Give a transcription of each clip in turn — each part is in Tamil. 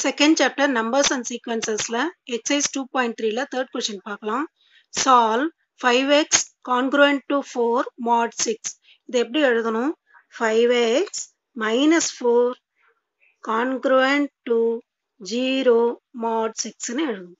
செகண்ட் சாப்டர் நம்பர்ஸ் அண்ட் சீக்வன்சஸ்ல எக்ஸைஸ் டூ பாயிண்ட் த்ரீல தேர்ட் கொஸ்டின் பார்க்கலாம் solve five x congruent to four mod six இது எப்படி எழுதணும் five x minus four congruent to zero mod சிக்ஸ்னு எழுதணும்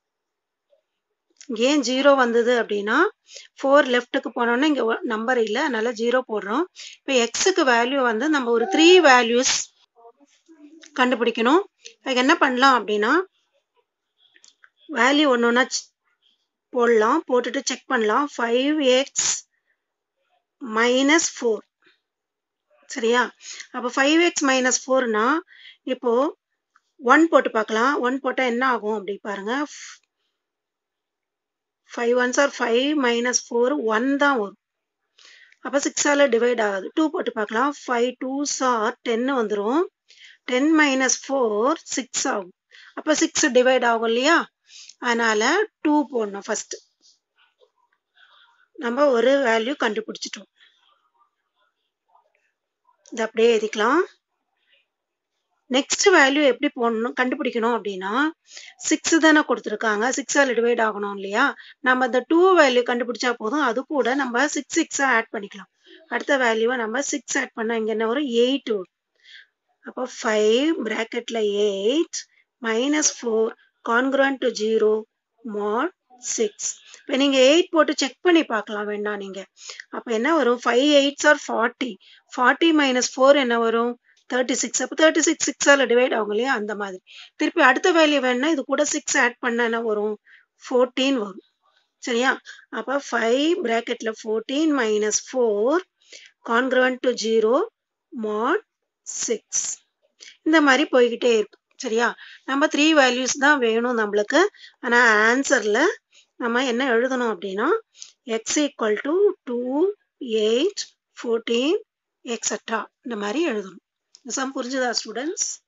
ஏன் ஜீரோ வந்தது அப்படின்னா ஃபோர் லெஃப்ட்டுக்கு போனோன்னா இங்கே நம்பர் இல்லை அதனால ஜீரோ போடுறோம் இப்போ எக்ஸுக்கு வேல்யூ வந்து நம்ம ஒரு த்ரீ வேல்யூஸ் கண்டுபிடிக்கணும் அதுக்கு என்ன பண்ணலாம் அப்படின்னா வேல்யூ ஒன்று ஒன்றா போடலாம் போட்டுட்டு செக் பண்ணலாம் ஃபைவ் எக்ஸ் மைனஸ் ஃபோர் சரியா அப்போ ஃபைவ் எக்ஸ் மைனஸ் ஃபோர்னா இப்போ ஒன் போட்டு பார்க்கலாம் ஒன் போட்டால் என்ன ஆகும் அப்படி பாருங்க five ones are five minus four one தான் வரும் அப்போ சிக்ஸால் டிவைட் ஆகாது டூ போட்டு பார்க்கலாம் ஃபைவ் டூஸ் ஆர் டென்னு வந்துடும் டென் மைனஸ் ஃபோர் சிக்ஸ் ஆகும் அப்போ சிக்ஸ் டிவைட் ஆகும் இல்லையா அதனால டூ போடணும் ஃபர்ஸ்ட் நம்ம ஒரு வேல்யூ கண்டுபிடிச்சிட்டோம் இது அப்படியே எழுதிக்கலாம் நெக்ஸ்ட் வேல்யூ எப்படி போடணும் கண்டுபிடிக்கணும் அப்படின்னா சிக்ஸ் தானே கொடுத்துருக்காங்க சிக்ஸால் டிவைட் ஆகணும் இல்லையா நம்ம அந்த டூ வேல்யூ கண்டுபிடிச்சா போதும் அது கூட நம்ம சிக்ஸ் சிக்ஸா ஆட் பண்ணிக்கலாம் அடுத்த வேல்யூவை நம்ம சிக்ஸ் ஆட் பண்ணா இங்க என்ன வரும் எயிட் வரும் அப்போ ஃபைவ் ப்ராக்கெட்ல eight minus four congruent to zero mod six இப்போ நீங்கள் எயிட் போட்டு செக் பண்ணி பார்க்கலாம் வேண்டாம் நீங்கள் அப்போ என்ன வரும் five eights are forty forty minus four என்ன வரும் தேர்ட்டி சிக்ஸ் அப்போ தேர்ட்டி சிக்ஸ் சிக்ஸால் டிவைட் ஆகும் இல்லையா அந்த மாதிரி திருப்பி அடுத்த வேல்யூ வேணும்னா இது கூட சிக்ஸ் ஆட் பண்ண என்ன வரும் ஃபோர்டீன் வரும் சரியா அப்போ ஃபைவ் ப்ராக்கெட்டில் fourteen minus four congruent to zero mod six இந்த மாதிரி போய்கிட்டே இருக்கும் சரியா நம்ம த்ரீ வேல்யூஸ் தான் வேணும் நம்மளுக்கு ஆனால் ஆன்சரில் நம்ம என்ன எழுதணும் அப்படின்னா x equal to two eight fourteen extra இந்த மாதிரி எழுதணும் சம் புரிஞ்சுதா ஸ்டூடெண்ட்ஸ்